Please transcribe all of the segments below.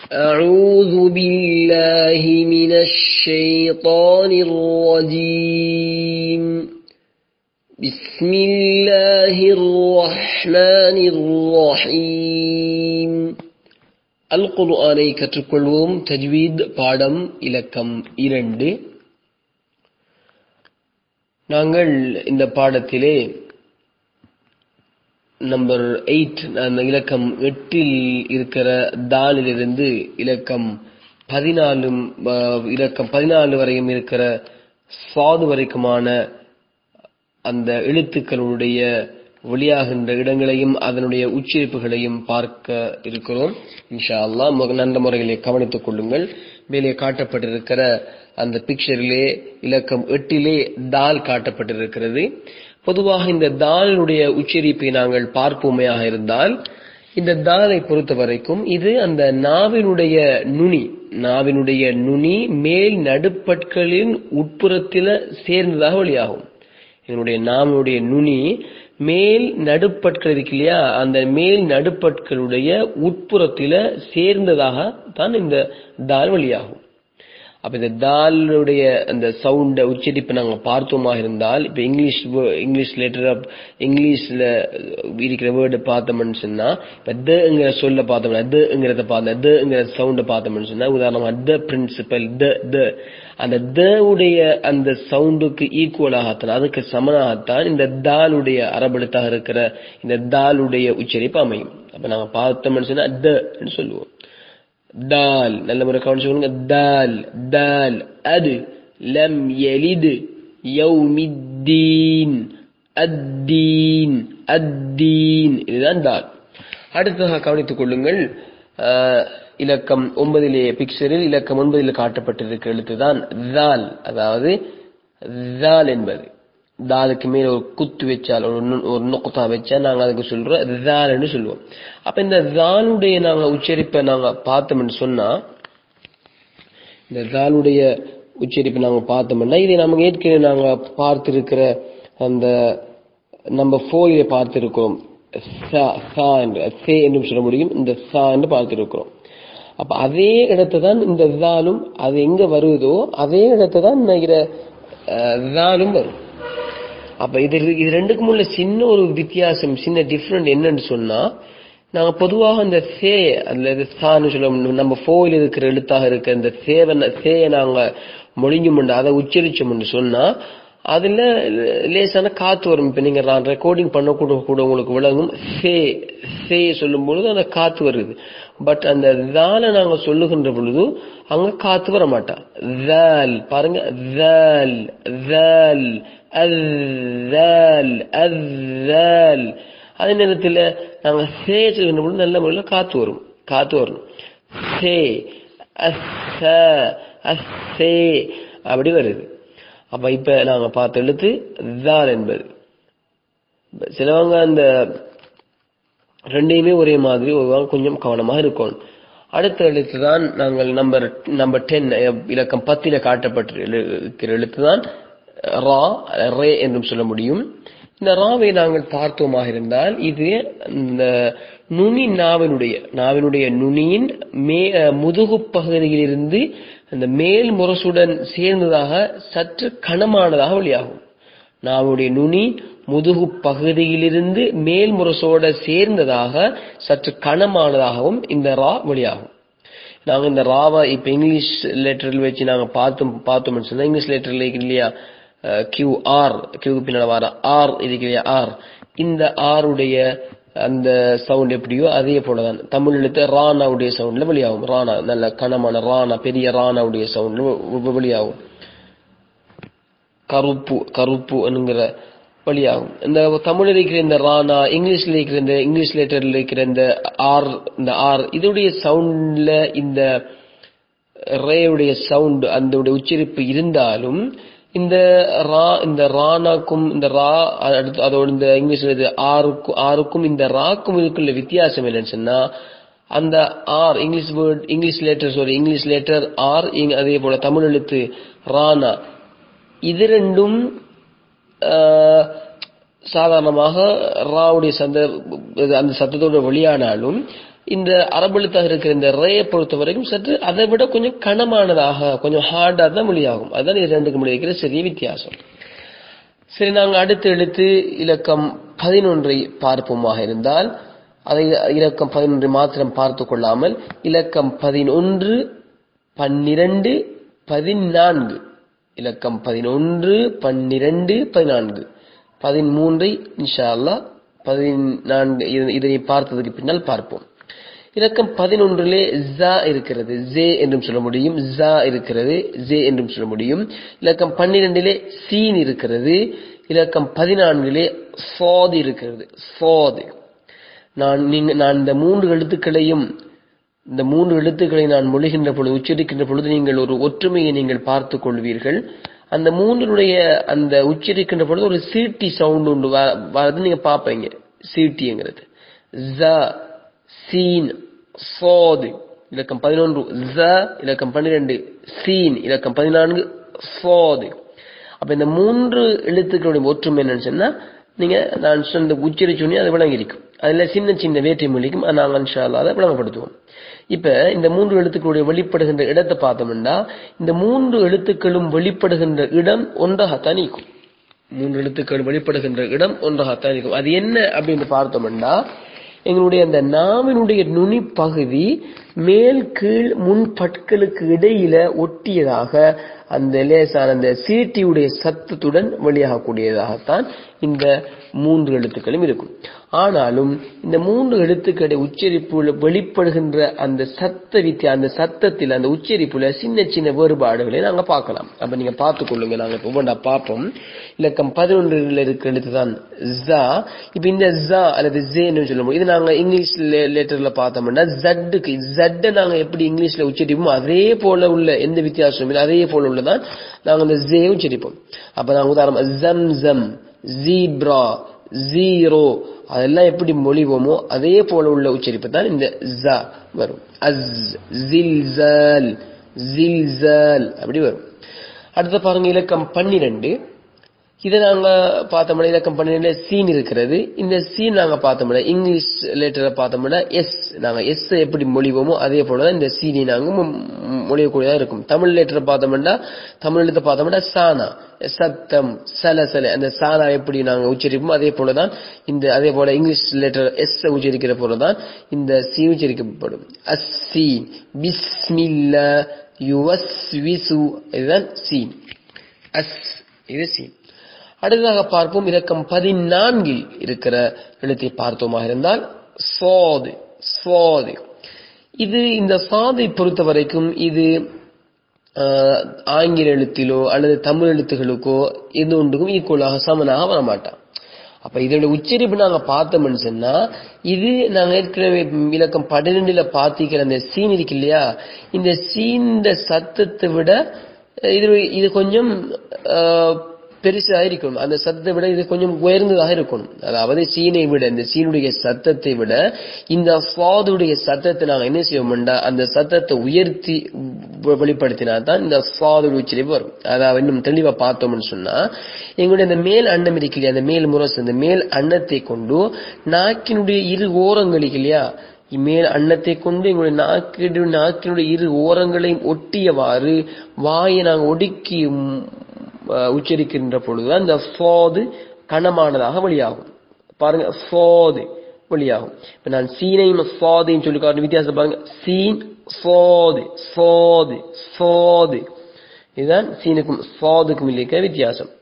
أعوذ بالله من الشيطان الرجيم بسم الله الرحمن الرحيم அல்குர்ஆனை கற்றுக்கொள்வோம் தஜ்வீத் பாடம் இலக்கம் இரண்டு நாங்கள் இந்த பாடத்திலே நம்பர் எயிட் அந்த இலக்கம் எட்டில் இருக்கிற தாலிலிருந்து இலக்கம் பதினாலும் அஹ், இலக்கம் பதினாலு வரையும் இருக்கிற சாது வரைக்குமான அந்த எழுத்துக்களுடைய வெளியாகின்ற இடங்களையும் அதனுடைய உச்சரிப்புகளையும் பார்க்க இருக்கிறோம் இன்ஷா அல்லாஹ் மு- நல்ல முறையிலே கவனித்துக் கொள்ளுங்கள் மேலே காட்டப்பட்டிருக்கிற அந்த பிக்சரிலே இலக்கம் எட்டிலே தால் காட்டப்பட்டிருக்கிறது பொதுவாக இந்த தாலுடைய உச்சரிப்பை நாங்கள் பார்ப்போமையாக இருந்தால் இந்த தாலை பொறுத்த வரைக்கும் இது அந்த நாவினுடைய நுனி நாவினுடைய நுனி மேல் நடுப்பற்களின் உட்புறத்தில சேர்ந்ததாக வெளியாகும் என்னுடைய நாமுடைய நுனி மேல் நடுப்பற்கள் இருக்கு இல்லையா அந்த மேல் நடுப்பற்களுடைய உட்புறத்தில சேர்ந்ததாக தான் இந்த தால் வெளியாகும் அப்ப இந்த தாலுடைய அந்த சவுண்ட உச்சரிப்பை நாங்க பார்த்தோமா இருந்தால் இப்ப இங்கிலீஷ் wo- இங்கிலீஷ் லெட்டர் இங்கிலீஷ்ல இருக்கிற வேர்டு பார்த்தோம்னு சொன்னா இப்ப தங்கிற சொல்ல பார்த்தோம்னா தங்கிறத பார்த்தோம் தங்கிற சவுண்ட பார்த்தோம்னு சொன்னா உதாரணமா த பிரின்சிபல் த த அந்த த உடைய அந்த சவுண்டுக்கு ஈக்குவலாகத்தான் அதுக்கு சமனாகத்தான் இந்த தாலுடைய அரபெழுத்தாக இருக்கிற இந்த தாலுடைய உச்சரிப்பு அமையும் அப்ப நாங்க பார்த்தோம்னு சொன்னா த ன்னு சொல்லுவோம் தால் நல்ல முறை கவனிச்சு கொள்ளுங்க தால் தால் அது லம் யலிது யௌமித்தீன் அத்தீன் அத்தீன் இதுதான் தால் அடுத்ததாக கவனித்துக் கொள்ளுங்கள் ஆஹ், இலக்கம் ஒன்பதிலே பிக்சரில் இலக்கம் ஒன்பதில் காட்டப்பட்டிருக்க எழுத்துதான் தால் அதாவது தால் என்பது தாலுக்கு மேல ஒரு குத்து வச்சால் ஒரு நு- ஒரு நுக்தா வச்சா நாங்க அதுக்கு சொல்றோம் தால்னு சொல்லுவோம் அப்ப இந்த தாலுடைய நாங்க உச்சரிப்பை நாங்க பார்த்தோம்னு சொன்னா இந்த தாலுடைய உச்சரிப்பை நாங்க பார்த்தோம்னா இதை நம்ம ஏற்கனவே நாங்க பார்த்திருக்கிற அந்த நம்ம ஃபோரிலே பார்த்திருக்கிறோம் சா சா என்று சே என்று சொல்ல முடியும் இந்த சா என்று பார்த்திருக்கிறோம் அப்ப அதே இடத்தை தான் இந்த தாலும் அது எங்க வருதோ அதே இடத்தை தான் நினைக்கிற தாலும் வரும் அப்ப இது இது ரெண்டுக்கும் உள்ள சின்ன ஒரு வித்தியாசம் சின்ன டிஃப்ரெண்ட் என்னன்னு சொன்னா நாங்க பொதுவாக இந்த சே அதுல இது சான்னு சொல்ல நம்ம ஃபோயில் இருக்கிற எழுத்தாக இருக்க இந்த சேவை சேயை நாங்க மொழிஞ்சோம்னு அதை உச்சரிச்சோம்னு சொன்னா அதுல லேசான காத்து வரும் இப்ப நீங்க ரெக்கார்டிங் பண்ண கூட கூட உங்களுக்கு விளங்கும் சே சே சொல்லும் பொழுது அந்த காத்து வருது பட் அந்த தால நாங்க சொல்லுகின்ற பொழுது அங்க காத்து வர மாட்டா தால் பாருங்க தால் தால் அல் அல் அதே நேரத்தில் நாங்க சே சொல்லுகின்ற பொழுது நல்ல முறையில் காத்து வரும் காத்து வரணும் சே அஸ்ஸ அஸ்ஸே அப்படி வருது அப்ப இப்ப நாங்க பார்த்த எழுத்து தால் என்பது இப்ப சிலவங்க அந்த ரெண்டையுமே ஒரே மாதிரி ஒருவாங்க கொஞ்சம் கவனமாக இருக்கணும் அடுத்த எழுத்து தான் நாங்கள் நம்பர் நம்பர் டென் இலக்கம் பத்தில காட்டப்பட்டிருக்கிற எழுத்து தான் ரா ரே என்றும் சொல்ல முடியும் இந்த ராவை நாங்கள் பார்த்தோமாக இருந்தால் இது இந்த நுனி நாவினுடைய நாவினுடைய நுனியின் மே அஹ், முதுகு பகுதியிலிருந்து அந்த மேல் முரசுடன் சேர்ந்ததாக சற்று கனமானதாக வெளியாகும் நாவுடைய நுனி முதுகு பகுதியிலிருந்து மேல் முரசோட சேர்ந்ததாக சற்று கனமானதாகவும் இந்த ரா வெளியாகும் நாங்க இந்த ராவை இப்ப இங்கிலீஷ் லெட்டரில் வச்சு நாங்க பார்த்தோம் பார்த்தோம்னு சொன்னா இங்கிலீஷ் லெட்டர்ல இருக்கு இல்லையா கியூ ஆர் கியூக்கு பின்னால் வர ஆர் இருக்கு இல்லையா ஆர் இந்த ஆருடைய அந்த சவுண்ட் எப்படியோ அதே போலதான் தமிழ் எழுத்து ரானாவுடைய சவுண்ட்ல வெளியாகும் ராணா நல்ல கனமான ராணா பெரிய ரானாவுடைய சவுண்ட்ல வெளியாகும் கருப்பு கருப்பு என்கிற வழியாகும் இந்த தமிழில் இருக்கிற இந்த ராணா இங்கிலீஷ்ல இருக்கிற இந்த இங்கிலீஷ் லெட்டர்ல இருக்கிற இந்த ஆர் இந்த ஆர் இதோடைய சவுண்ட்ல இந்த ரேவுடைய சவுண்ட் அந்த உச்சரிப்பு இருந்தாலும் இந்த ரா இந்த ரானாக்கும் இந்த ரா அடுத்து அதோட இந்த இங்கிலீஷ்ல இது ஆருக்கும் ஆருக்கும் இந்த ராக்கும் இதுக்குள்ள வித்தியாசம் என்னன்னு சொன்னா அந்த R English word English letter sorry English letter R அதே போல தமிழ் எழுத்து ரானா இது ரெண்டும் ஆஹ், சாதாரணமாக ராவுடைய சந்த இது அந்த சத்தத்தோட வெளியானாலும் இந்த அரபெழுத்தாக இருக்கிற இந்த ரேயை பொறுத்த வரைக்கும் சற்று அதை விட கொஞ்சம் கனமானதாக கொஞ்சம் ஹார்டாக தான் மொழியாகும் அதுதான் இது ரெண்டுக்கு மொழி வைக்கிற சிறிய வித்தியாசம் சரி நாங்கள் அடுத்து எழுத்து இலக்கம் பதினொன்றை பார்ப்போமாக இருந்தால் அதை இலக்கம் பதினொன்றை மாத்திரம் பார்த்து கொள்ளாமல் இலக்கம் பதினொன்று பன்னிரண்டு பதினான்கு இலக்கம் பதினொன்று பன்னிரண்டு பதினான்கு பதிமூன்றை இன்ஷா அல்லாஹ் பதினான்கு இது- இதனை பார்த்ததுக்கு பின்னால் பார்ப்போம் இலக்கம் பதினொன்றிலே ஜா இருக்கிறது ஜே என்றும் சொல்ல முடியும் ஜா இருக்கிறது ஜே என்றும் சொல்ல முடியும் இலக்கம் பன்னிரெண்டிலே சீன் இருக்கிறது இலக்கம் பதினான்கிலே சாது இருக்கிறது சாது நான் நீங்க நான் இந்த மூன்று எழுத்துக்களையும் இந்த மூன்று எழுத்துக்களை நான் மொழிகின்ற பொழுது உச்சரிக்கின்ற பொழுது நீங்கள் ஒரு ஒற்றுமையை நீங்கள் பார்த்துக் கொள்வீர்கள் அந்த மூன்றுடைய அந்த உச்சரிக்கின்ற பொழுது ஒரு சீட்டி சவுண்ட் உண்டு வ- வரது நீங்க பார்ப்பீங்க சீட்டிங்கிறது ஜ சீன் சோது இலக்கம் பதினொன்று ஜ இலக்கம் பன்னிரெண்டு சீன் இலக்கம் பதினான்கு சோது அப்ப இந்த மூன்று எழுத்துக்களுடைய ஒற்றுமை என்னன்னு சொன்னா நீங்க நான் சொன்ன உச்சரிச்சு சொன்னி அது விளங்கி இருக்கும் அதுல சின்ன சின்ன வேற்றை மொழிக்கும் அது நாங்கள் இன்ஷா அல்லாஹ் அதை விளங்கப்படுத்துவோம் இப்ப இந்த மூன்று எழுத்துக்களுடைய வெளிப்படுகின்ற இடத்தை பார்த்தோம்னா இந்த மூன்று எழுத்துக்களும் வெளிப்படுகின்ற இடம் ஒன்றாகத்தான் இருக்கும் மூன்று எழுத்துக்கள் வெளிப்படுகின்ற இடம் ஒன்றாகத்தான் இருக்கும் அது என்ன அப்படின்னு பார்த்தோம்னா எங்களுடைய அந்த நாவினுடைய நுனி பகுதி மேல் கீழ் முன் பற்களுக்கு இடையில ஒட்டியதாக அந்த லேசான அந்த சீட்டியுடைய சத்தத்துடன் வெளியாகக்கூடியதாகத்தான் இந்த மூன்று எழுத்துக்களும் இருக்கும் ஆனாலும் இந்த மூன்று எழுத்துக்களுடைய உச்சரிப்புல வெளிப்படுகின்ற அந்த சத்த வித்தியா அந்த சத்தத்தில் அந்த உச்சரிப்புல சின்ன சின்ன வேறுபாடுகளை நாங்க பார்க்கலாம் அப்ப நீங்க பார்த்துக் கொள்ளுங்க நாங்க இப்ப ஒவ்வொன்றா பார்ப்போம் இலக்கம் பதினொன்றுல இருக்கிற எழுத்து தான் ஜா இப்ப இந்த ஜா அல்லது ஜேன்னு சொல்ல முடியும் இது நாங்க இங்கிலீஷ் லெட்டர்ல பார்த்தோம்னா ஜட்டுக்கு ஜட்டை நாங்க எப்படி இங்கிலீஷ்ல உச்சரிப்போமோ அதே போல உள்ள எந்த வித்தியாசமும் இல்லை அதே போல உள்ளதான் நாங்க இந்த ஜே உச்சரிப்போம் அப்ப நாங்க உதாரணம் ஜம் ஜம் ஜீப்ரா ஜீரோ அதெல்லாம் எப்படி மொழிவோமோ அதே போல உள்ள உச்சரிப்பு தான் இந்த ஜ வரும் அஸ் ஜில்சல் ஜில்சல் அப்படி வரும் அடுத்து பாருங்க இலக்கம் பன்னிரெண்டு இதை நாங்க பார்த்தோம்னா இலக்கம் பன்னிரெண்டுல சீன் இருக்கிறது இந்த சீன் நாங்க பார்த்தோம்னா இங்கிலீஷ் லெட்டரை பார்த்தோம்னா எஸ் நாங்க எஸ் எப்படி மொழிவோமோ அதே போலதான் இந்த சீனி நாங்க மொ- மொ- மொழியக்கூடியதா இருக்கும் தமிழ் லெட்டரை பார்த்தோம்னா தமிழ் எழுத்து பார்த்தோம்னா சானா சத்தம் சலசல அந்த சானா எப்படி நாங்க உச்சரிப்போமோ அதே போலதான் இந்த அதே போல இங்கிலீஷ் லெட்டர் எஸ் உச்சரிக்கிற போலதான் இந்த சி உச்சரிக்கப்படும் அஸ்ஸி பிஸ்மில்லா யுவஸ்விசு இதுதான் சீன் அஸ் இது சீன் அடுத்ததாக பார்ப்போம் இலக்கம் பதினான்கில் இருக்கிற எழுத்தை பார்த்தோமாக இருந்தால் சோது சோது இது இந்த சாதை பொறுத்த வரைக்கும் இது ஆஹ், ஆங்கில எழுத்திலோ அல்லது தமிழ் எழுத்துகளுக்கோ எது ஒன்றுக்கும் ஈக்குவலாக சமனாக வரமாட்டான் அப்ப இதோட உச்சரிப்பு நாங்க பார்த்தோம்னு சொன்னா இது நாங்க ஏற்கனவே இலக்கம் பன்னிரெண்டுல பார்த்திக்கிற அந்த சீன் இருக்கு இல்லையா இந்த சீந்த சத்தத்தை விட இது இது கொஞ்சம் ஆஹ், பெருசாக இருக்கணும் அந்த சத்தத்தை விட இது கொஞ்சம் உயர்ந்ததாக இருக்கணும் அதாவது சீனை விட இந்த சீனுடைய சத்தத்தை விட இந்த சுவாதுடைய சத்தத்தை நாங்க என்ன செய்வோம்டா அந்த சத்தத்தை உயர்த்தி வெ- வெளிப்படுத்தினா தான் இந்த சுவாதுடைய உச்சரிப்பு வரும் அதாவது இன்னும் தெளிவா பார்த்தோம்னு சொன்னா எங்களுடைய அந்த மேல் அன்னம் இருக்கு இல்லையா அந்த மேல் முரசு அந்த மேல் அன்னத்தை கொண்டு நாக்கினுடைய இரு ஓரங்கள் இருக்கு இல்லையா மேல் அன்னத்தை கொண்டு எங்களுடைய நாக்கிடு நாக்கினுடைய இரு ஓரங்களையும் ஒட்டியவாறு வாயை நாங்கள் ஒடுக்கி ம், அஹ், உச்சரிக்கின்ற பொழுதுதான் இந்த சோது கனமானதாக வெளியாகும் பாருங்க சோது வெளியாகும் இப்ப நான் சீனையும் சோதையும் சொல்லி காட்டுற வித்தியாசம் பாருங்க சீன் சோது சோது சோது இதுதான் சீனுக்கும் சோதுக்கும் இல்லைக்க வித்தியாசம்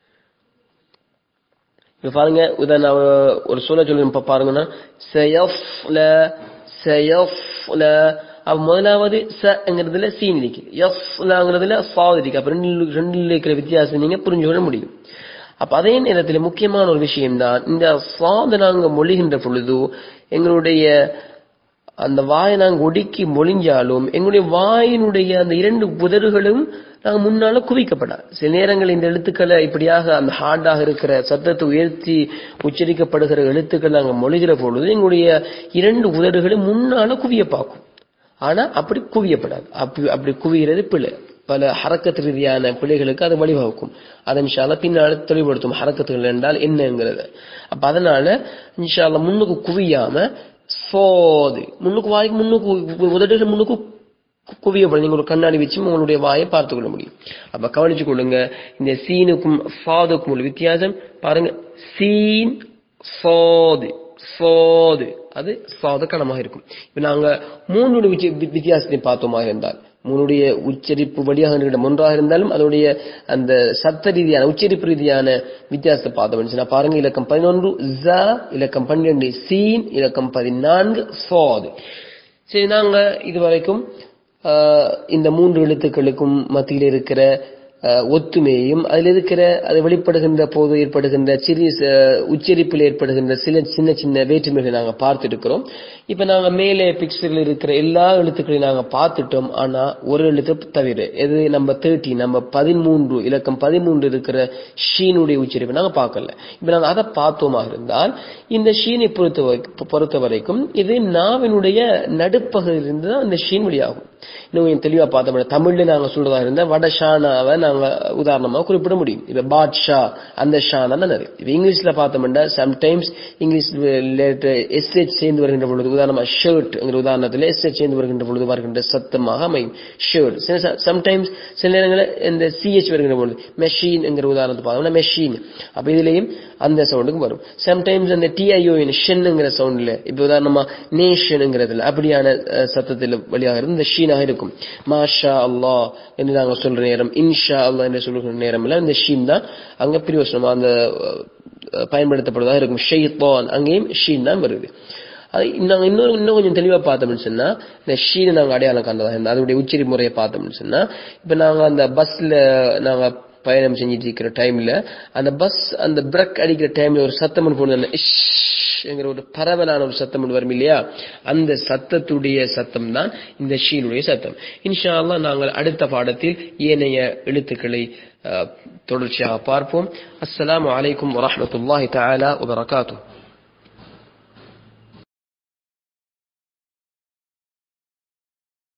இப்ப பாருங்க உதாரண ஒரு சொல்ல சொல்லி இப்ப பாருங்கன்னா சயஃப்ல சயஃப்ல அப்ப முதலாவது சங்கிறதுல சீன் இருக்கு எஃப்லாங்கிறதுல சாது இருக்கு அப்ப ரெண்டு ரெண்டுல இருக்கிற வித்தியாசம் நீங்க புரிஞ்சு கொள்ள முடியும் அப்ப அதே நேரத்தில் முக்கியமான ஒரு விஷயம்தான் இந்த சாது நாங்க மொழிகின்ற பொழுது எங்களுடைய அந்த வாயை நாங்க ஒடுக்கி மொழிஞ்சாலும் எங்களுடைய வாயினுடைய அந்த இரண்டு புதர்களும் நாங்க முன்னால குவிக்கப்படாது சில நேரங்கள் இந்த எழுத்துக்களை இப்படியாக அந்த ஹார்டாக இருக்கிற சத்தத்தை உயர்த்தி உச்சரிக்கப்படுகிற எழுத்துக்கள் நாங்க மொழிகிற பொழுது எங்களுடைய இரண்டு உதடுகளும் முன்னால குவிய பார்க்கும் ஆனா அப்படி குவியப்படாது அப்படி அப்படி குவிகிறது பிழை பல ஹரக்கத்து ரீதியான பிழைகளுக்கு அது வழிவகுக்கும் அதை இன்ஷால்ல பின்னால தெளிவுபடுத்தும் ஹரக்கத்துகள் என்றால் என்னங்கிறத அப்ப அதனால இன்ஷால்ல முன்னுக்கு குவியாம சோது முன்னுக்கு வாய்க்கு முன்னுக்கு உதடுகள் முன்னுக்கு கு- குவியப்படும் நீங்க ஒரு கண்ணாடி வச்சு உங்களுடைய வாயை பார்த்து கொள்ள முடியும் அப்ப கவனிச்சு கொள்ளுங்க இந்த சீனுக்கும் சாதுக்கும் உள்ள வித்தியாசம் பாருங்க சீன் சோது சோது அது சாத கணமாக இருக்கும் இப்ப நாங்க மூணு வித்தியாசத்தை பார்த்தோமாக இருந்தால் மூணுடைய உச்சரிப்பு வழியாக இருக்கின்ற ஒன்றாக இருந்தாலும் அதனுடைய அந்த சத்த ரீதியான உச்சரிப்பு ரீதியான வித்தியாசத்தை பார்த்தோம் சொன்னா பாருங்க இலக்கம் பதினொன்று ஜ இலக்கம் பன்னிரண்டு சீன் இலக்கம் பதினான்கு சாது சரி நாங்க இதுவரைக்கும் ஆஹ், இந்த மூன்று எழுத்துக்களுக்கும் மத்தியில் இருக்கிற ஆஹ், ஒத்துமையையும் அதில் இருக்கிற அது வெளிப்படுகின்ற போது ஏற்படுகின்ற சிறிய ச- உச்சரிப்பில் ஏற்படுகின்ற சில சின்ன சின்ன வேற்றுமைகளை நாங்கள் பார்த்துருக்கிறோம் இப்போ நாங்கள் மேலே பிக்சரில் இருக்கிற எல்லா எழுத்துக்களையும் நாங்கள் பார்த்துட்டோம் ஆனால் ஒரு எழுத்து தவிர எது நம்ம தேர்ட்டி நம்ம பதிமூன்று இலக்கம் பதிமூன்று இருக்கிற ஷீனுடைய உச்சரிப்பை நாங்கள் பார்க்கல இப்போ நாங்கள் அதை பார்த்தோமாக இருந்தால் இந்த ஷீனை பொறுத்த வரைக்கும் பொறுத்த வரைக்கும் இது நாவினுடைய நடுப்பகுதியிலிருந்து தான் இந்த ஷீன் வெளியாகும் இன்னும் கொஞ்சம் தெளிவா பார்த்தோம்னா தமிழ்ல நாங்க சொல்றதா இருந்தா வட ஷானாவை நாங்க உதாரணமா குறிப்பிட முடியும் இப்ப பாட்ஷா அந்த ஷானா தான் இருக்கு இப்ப இங்கிலீஷ்ல பார்த்தோம்னா சம்டைம்ஸ் இங்கிலீஷ் எஸ்ஹெச் சேர்ந்து வருகின்ற பொழுது உதாரணமா ஷர்ட் உதாரணத்துல எஸ்ஹெச் சேர்ந்து வருகின்ற பொழுது வருகின்ற சத்தமாக அமையும் ஷர்ட் சம்டைம்ஸ் சில நேரங்களில் இந்த சிஹெச் வருகின்ற பொழுது மெஷின் என்கிற உதாரணத்தை பார்த்தோம்னா மெஷின் அப்ப இதுலயும் அந்த சவுண்டுக்கு வரும் சம்டைம்ஸ் அந்த டிஐஓஎன் ஷென்னுங்கிற சவுண்ட்ல இப்ப உதாரணமா நேஷனுங்கிறதுல அப்படியான அஹ், சத்தத்தில் வழியாக இருந்து இந்த ஷீனாக இருக்கும் மாஷா அல்லாஹ் என்று நாங்க சொல்ற நேரம் இன்ஷா அல்லாஹ் என்று சொல்லுகிற நேரம் எல்லாம் இந்த ஷீன் தான் அங்க பிரியோசனமா அந்த அஹ், பயன்படுத்தப்படுவதாக இருக்கும் ஷெய்தான் அங்கேயும் ஷீன் தான் வருது அது நாங்க இன்னொரு இன்னும் கொஞ்சம் தெளிவா பார்த்தோம்னு சொன்னா இந்த ஷீனை நாங்க அடையாளம் கண்டதாக இருந்தா அதனுடைய உச்சரி முறையை பார்த்தோம்னு சொன்னா இப்ப நாங்க அந்த பஸ்ல நாங்க பயணம் செஞ்சுட்டு இருக்கிற டைம்ல அந்த பஸ் அந்த பிரக் அடிக்கிற டைம்ல ஒரு சத்தம் ஒன்று போடுது அந்த இஷ்ங்கிற ஒரு பரவலான ஒரு சத்தம் ஒன்று வரும் இல்லையா அந்த சத்தத்துடைய சத்தம் தான் இந்த ஷீனுடைய சத்தம் இன்ஷா அல்லாஹ் நாங்கள் அடுத்த பாடத்தில் ஏனைய எழுத்துக்களை அஹ், தொடர்ச்சியாக பார்ப்போம் அஸ்ஸலாமு அலைக்கும் வரஹ்மத்துல்லாஹி தஆலா வபரகாத்துஹு